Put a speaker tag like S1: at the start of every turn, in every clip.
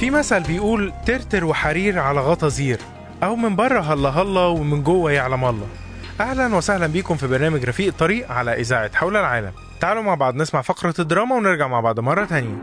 S1: في مثل بيقول ترتر وحرير على غطا زير أو من بره هلا هلا ومن جوه يعلم الله أهلا وسهلا بيكم في برنامج رفيق الطريق على إذاعة حول العالم تعالوا مع بعض نسمع فقرة الدراما ونرجع مع بعض مرة تانية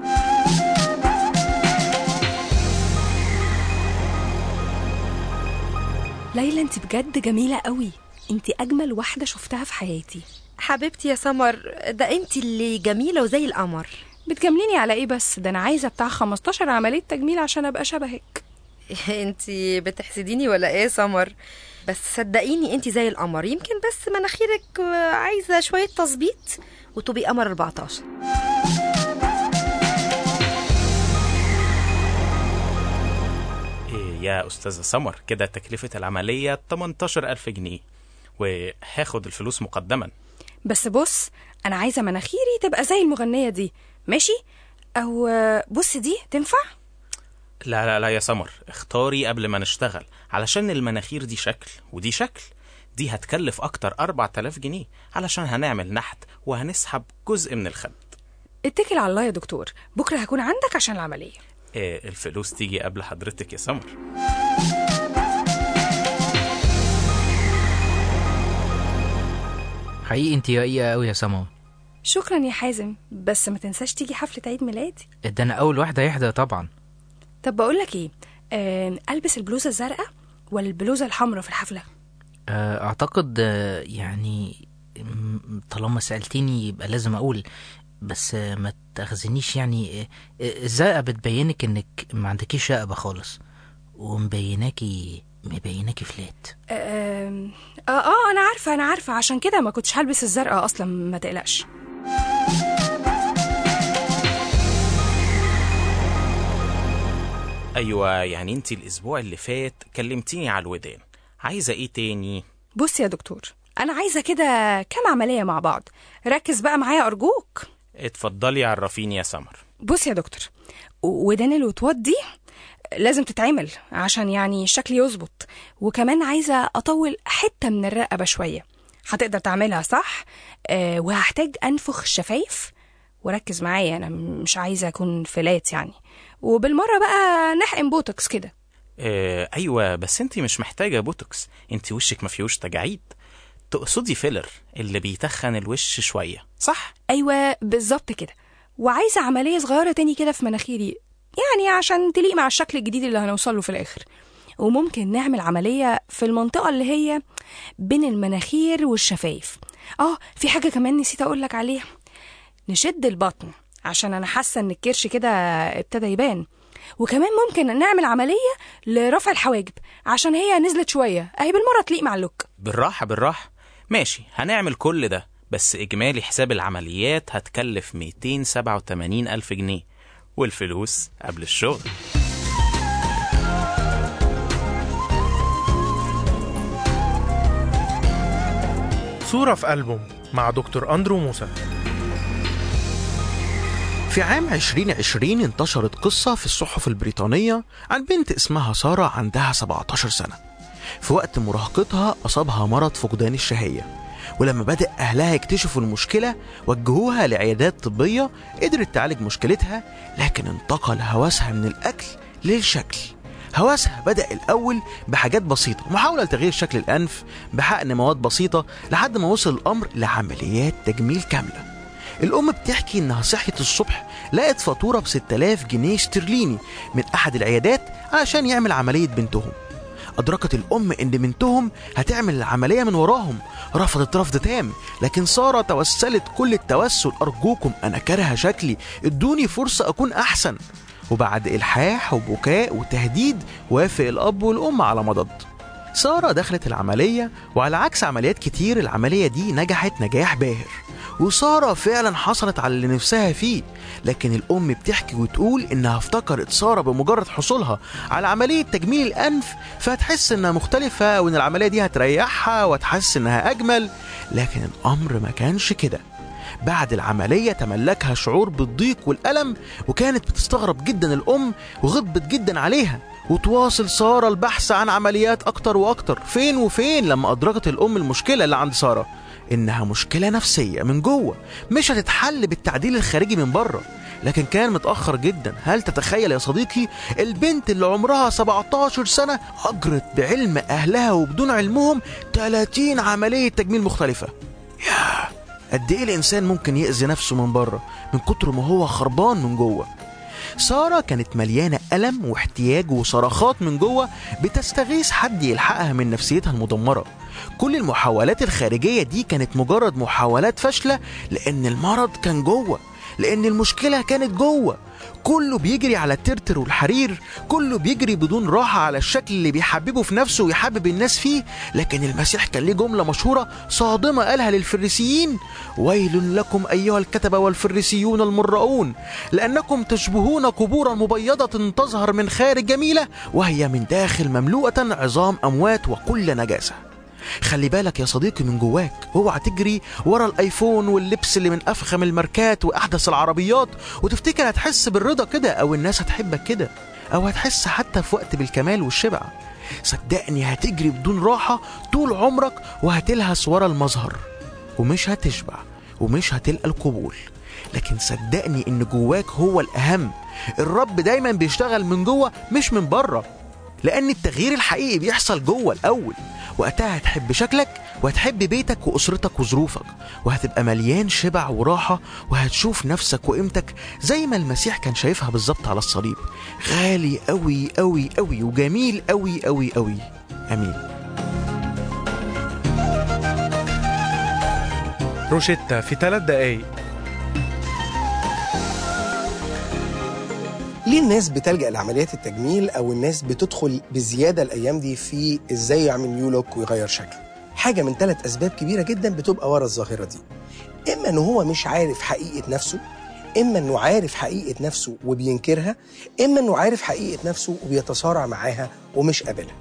S2: ليلى انت بجد جميلة قوي انت اجمل واحدة شفتها في حياتي
S3: حبيبتي يا سمر ده انت اللي جميله وزي القمر
S2: بتجامليني على ايه بس ده انا عايزة بتاع 15 عملية تجميل عشان ابقى شبهك
S3: انت بتحسديني ولا ايه يا سمر بس صدقيني انت زي القمر يمكن بس مناخيرك عايزه شويه تظبيط وتبقي قمر 14
S4: إيه يا أستاذة سمر كده تكلفة العملية 18000 جنيه وهاخد الفلوس مقدما
S2: بس بص انا عايزة مناخيري تبقى زي المغنية دي ماشي او آه، بص دي تنفع
S4: لا لا لا يا سمر اختاري قبل ما نشتغل علشان المناخير دي شكل ودي شكل دي هتكلف أكتر 4000 جنيه علشان هنعمل نحت وهنسحب جزء من الخد
S2: اتكل على الله يا دكتور بكرة هكون عندك عشان العملية
S4: إيه الفلوس تيجي قبل حضرتك يا سمر
S5: حقيقي انت رقيقة قوي يا سما
S2: شكرا يا حازم بس ما تنساش تيجي حفلة عيد ميلادي
S5: ده انا اول واحدة يحضر طبعا
S2: طب بقولك ايه آه، البس البلوزة الزرقاء ولا البلوزة الحمراء في الحفلة
S5: آه، اعتقد آه، يعني م- طالما سألتني يبقى لازم اقول بس آه، ما تاخذنيش يعني آه، آه، الزرقاء بتبينك انك ما عندكيش رقبة خالص ومبيناكي مبيناكي فلات
S2: آه, اه اه انا عارفة انا عارفة عشان كده ما كنتش هلبس الزرقاء اصلا ما تقلقش
S4: أيوة يعني انت الأسبوع اللي فات كلمتيني على الودان عايزة ايه تاني
S2: بص يا دكتور انا عايزة كده كام عملية مع بعض ركز بقى معايا ارجوك
S4: اتفضلي عرفيني يا سمر
S2: بص يا دكتور و- ودان الوطواط دي لازم تتعمل عشان يعني الشكل يظبط وكمان عايزة أطول حتة من الرقبة شوية هتقدر تعملها صح آه وهحتاج أنفخ الشفايف وركز معايا أنا مش عايزة أكون فلات يعني وبالمرة بقى نحقن بوتوكس كده
S4: آه ايوه بس انت مش محتاجه بوتوكس انت وشك ما فيهوش تجاعيد تقصدي فيلر اللي بيتخن الوش شويه صح
S2: أيوة بالظبط كده وعايزة عملية صغيرة تاني كده في مناخيري يعني عشان تليق مع الشكل الجديد اللي هنوصله في الآخر وممكن نعمل عملية في المنطقة اللي هي بين المناخير والشفايف اه في حاجة كمان نسيت أقولك عليها نشد البطن عشان أنا حاسة إن الكرش كده ابتدى يبان وكمان ممكن نعمل عملية لرفع الحواجب عشان هي نزلت شوية أهي بالمرة تليق مع اللوك
S4: بالراحه بالراحه ماشي هنعمل كل ده بس اجمالي حساب العمليات هتكلف 287 الف جنيه والفلوس قبل الشغل
S1: صورة في ألبوم مع دكتور أندرو موسى
S6: في عام 2020 انتشرت قصة في الصحف البريطانية عن بنت اسمها سارة عندها 17 سنة في وقت مراهقتها أصابها مرض فقدان الشهية ولما بدأ أهلها يكتشفوا المشكلة وجهوها لعيادات طبية قدرت تعالج مشكلتها لكن انتقل هوسها من الأكل للشكل هوسها بدأ الأول بحاجات بسيطة محاولة لتغيير شكل الأنف بحقن مواد بسيطة لحد ما وصل الأمر لعمليات تجميل كاملة الأم بتحكي إنها صحيت الصبح لقت فاتورة ب 6000 جنيه استرليني من أحد العيادات علشان يعمل عملية بنتهم أدركت الأم إن بنتهم هتعمل العملية من وراهم رفضت رفض تام لكن سارة توسلت كل التوسل أرجوكم أنا كارهة شكلي ادوني فرصة أكون أحسن وبعد إلحاح وبكاء وتهديد وافق الأب والأم على مضض سارة دخلت العملية وعلى عكس عمليات كتير العملية دي نجحت نجاح باهر وسارة فعلا حصلت على اللي نفسها فيه لكن الأم بتحكي وتقول إنها افتكرت سارة بمجرد حصولها على عملية تجميل الأنف فهتحس إنها مختلفة وإن العملية دي هتريحها وتحس إنها أجمل لكن الأمر ما كانش كده بعد العملية تملكها شعور بالضيق والألم وكانت بتستغرب جدا الأم وغضبت جدا عليها وتواصل سارة البحث عن عمليات أكتر وأكتر فين وفين لما أدركت الأم المشكلة اللي عند سارة إنها مشكلة نفسية من جوه مش هتتحل بالتعديل الخارجي من بره لكن كان متأخر جدا هل تتخيل يا صديقي البنت اللي عمرها 17 سنة أجرت بعلم أهلها وبدون علمهم 30 عملية تجميل مختلفة ياه قد إيه الإنسان ممكن يأذي نفسه من بره من كتر ما هو خربان من جوه سارة كانت مليانة ألم واحتياج وصرخات من جوه بتستغيث حد يلحقها من نفسيتها المدمرة كل المحاولات الخارجية دي كانت مجرد محاولات فاشلة لأن المرض كان جوه لأن المشكلة كانت جوه كله بيجري على الترتر والحرير كله بيجري بدون راحة على الشكل اللي بيحببه في نفسه ويحبب الناس فيه لكن المسيح كان ليه جملة مشهورة صادمة قالها للفريسيين ويل لكم أيها الكتبة والفريسيون المرؤون لأنكم تشبهون قبورا مبيضة تظهر من خارج جميلة وهي من داخل مملوءة عظام أموات وكل نجاسة خلي بالك يا صديقي من جواك اوعى تجري ورا الايفون واللبس اللي من افخم الماركات واحدث العربيات وتفتكر هتحس بالرضا كده او الناس هتحبك كده او هتحس حتى في وقت بالكمال والشبع صدقني هتجري بدون راحة طول عمرك وهتلهس ورا المظهر ومش هتشبع ومش هتلقى القبول لكن صدقني ان جواك هو الاهم الرب دايما بيشتغل من جوه مش من بره لان التغيير الحقيقي بيحصل جوه الاول وقتها هتحب شكلك وهتحب بيتك واسرتك وظروفك وهتبقى مليان شبع وراحه وهتشوف نفسك وقيمتك زي ما المسيح كان شايفها بالظبط على الصليب غالي قوي قوي قوي وجميل قوي قوي قوي امين
S1: روشيتا في ثلاث دقايق
S7: ليه الناس بتلجأ لعمليات التجميل أو الناس بتدخل بزيادة الأيام دي في إزاي يعمل نيو لوك ويغير شكله؟ حاجة من ثلاث أسباب كبيرة جدا بتبقى ورا الظاهرة دي. إما إن هو مش عارف حقيقة نفسه، إما إنه عارف حقيقة نفسه وبينكرها، إما إنه عارف حقيقة نفسه وبيتصارع معاها ومش قابلها.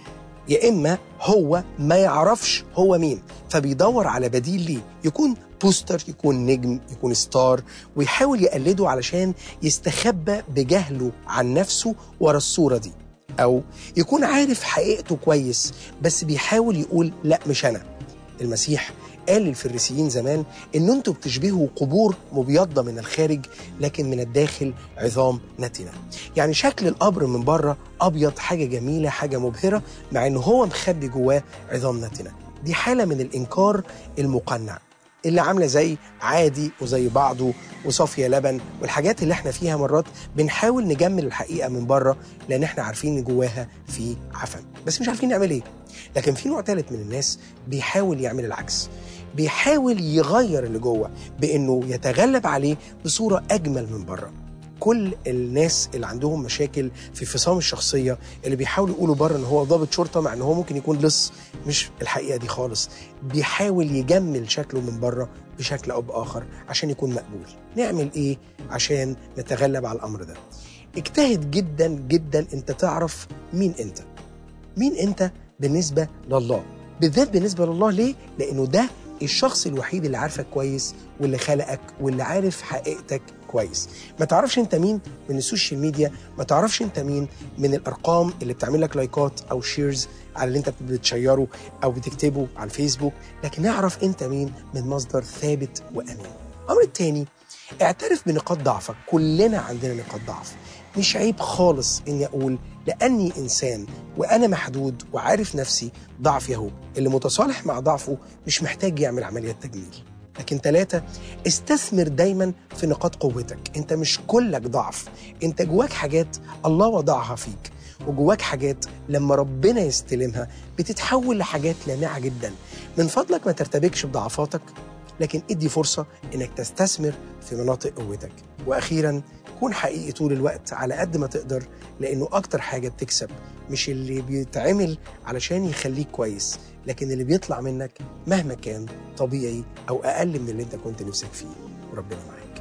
S7: يا إما هو ما يعرفش هو مين فبيدور على بديل ليه يكون بوستر يكون نجم يكون ستار ويحاول يقلده علشان يستخبى بجهله عن نفسه ورا الصورة دي أو يكون عارف حقيقته كويس بس بيحاول يقول لا مش أنا المسيح قال للفريسيين زمان ان انتوا بتشبهوا قبور مبيضه من الخارج لكن من الداخل عظام نتنه يعني شكل القبر من بره ابيض حاجه جميله حاجه مبهره مع ان هو مخبي جواه عظام نتنه دي حاله من الانكار المقنع اللي عامله زي عادي وزي بعضه وصافيه لبن والحاجات اللي احنا فيها مرات بنحاول نجمل الحقيقه من بره لان احنا عارفين ان جواها في عفن بس مش عارفين نعمل ايه لكن في نوع ثالث من الناس بيحاول يعمل العكس بيحاول يغير اللي جوه بانه يتغلب عليه بصوره اجمل من بره كل الناس اللي عندهم مشاكل في انفصام الشخصيه اللي بيحاولوا يقولوا بره ان هو ضابط شرطه مع ان هو ممكن يكون لص مش الحقيقه دي خالص بيحاول يجمل شكله من بره بشكل او باخر عشان يكون مقبول نعمل ايه عشان نتغلب على الامر ده اجتهد جدا جدا انت تعرف مين انت مين انت بالنسبه لله بالذات بالنسبه لله ليه لانه ده الشخص الوحيد اللي عارفك كويس واللي خلقك واللي عارف حقيقتك كويس ما تعرفش انت مين من السوشيال ميديا ما تعرفش انت مين من الارقام اللي بتعمل لك لايكات او شيرز على اللي انت بتشيره او بتكتبه على الفيسبوك لكن اعرف انت مين من مصدر ثابت وامين الامر الثاني اعترف بنقاط ضعفك كلنا عندنا نقاط ضعف مش عيب خالص اني اقول لاني انسان وانا محدود وعارف نفسي ضعفي اهو اللي متصالح مع ضعفه مش محتاج يعمل عمليات تجميل لكن ثلاثة استثمر دايما في نقاط قوتك انت مش كلك ضعف انت جواك حاجات الله وضعها فيك وجواك حاجات لما ربنا يستلمها بتتحول لحاجات لامعة جدا من فضلك ما ترتبكش بضعفاتك لكن ادي فرصة انك تستثمر في مناطق قوتك واخيرا كون حقيقي طول الوقت على قد ما تقدر لانه اكتر حاجة بتكسب مش اللي بيتعمل علشان يخليك كويس لكن اللي بيطلع منك مهما كان طبيعي او اقل من اللي انت كنت نفسك فيه وربنا معاك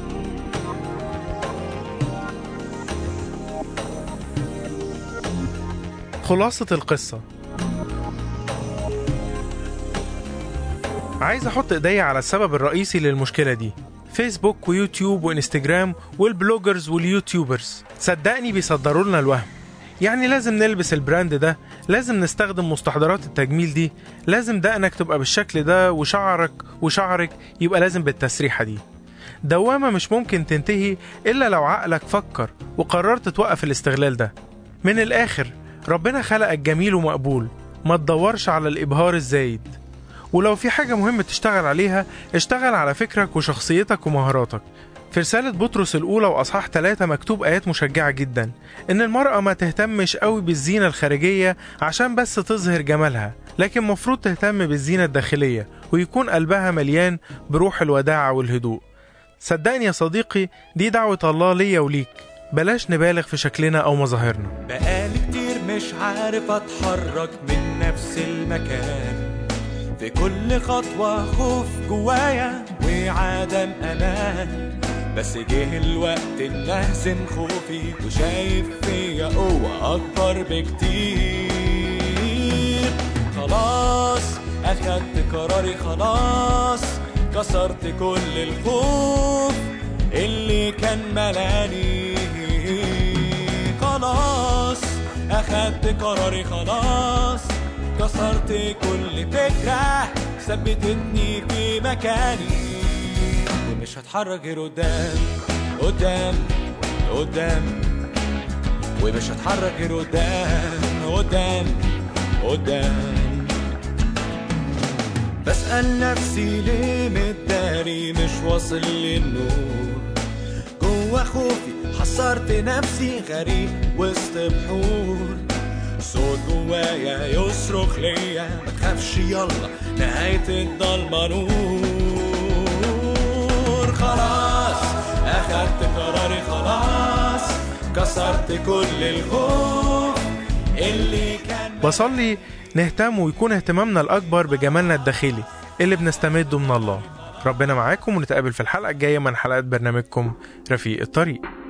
S1: خلاصة القصة عايز احط ايديا على السبب الرئيسي للمشكلة دي فيسبوك ويوتيوب وانستجرام والبلوجرز واليوتيوبرز صدقني بيصدروا لنا الوهم يعني لازم نلبس البراند ده لازم نستخدم مستحضرات التجميل دي لازم دقنك تبقى بالشكل ده وشعرك وشعرك يبقى لازم بالتسريحة دي دوامة مش ممكن تنتهي إلا لو عقلك فكر وقررت توقف الاستغلال ده من الآخر ربنا خلقك جميل ومقبول ما تدورش على الإبهار الزايد ولو في حاجة مهم تشتغل عليها اشتغل على فكرك وشخصيتك ومهاراتك في رسالة بطرس الأولى وأصحاح ثلاثة مكتوب آيات مشجعة جدا إن المرأة ما تهتمش قوي بالزينة الخارجية عشان بس تظهر جمالها لكن مفروض تهتم بالزينة الداخلية ويكون قلبها مليان بروح الوداعة والهدوء صدقني يا صديقي دي دعوة الله ليا وليك بلاش نبالغ في شكلنا أو مظاهرنا
S8: بقالي كتير مش عارف اتحرك من نفس المكان في كل خطوة خوف جوايا وعدم أمان بس جه الوقت إن أهزم خوفي وشايف فيا قوة أكبر بكتير خلاص أخدت قراري خلاص كسرت كل الخوف اللي كان ملاني خلاص أخدت قراري خلاص كسرت كل فكرة ثبتتني في مكاني ومش هتحرك غير قدام قدام قدام ومش هتحرك غير قدام قدام قدام بسأل نفسي ليه متداري مش واصل للنور جوا خوفي حصرت نفسي غريب وسط بحور صوت جوايا يصرخ ليا ما تخافش يلا نهاية الضلمة نور خلاص أخدت قراري خلاص كسرت كل الخوف اللي كان
S1: بصلي نهتم ويكون اهتمامنا الأكبر بجمالنا الداخلي اللي بنستمده من الله ربنا معاكم ونتقابل في الحلقة الجاية من حلقات برنامجكم رفيق الطريق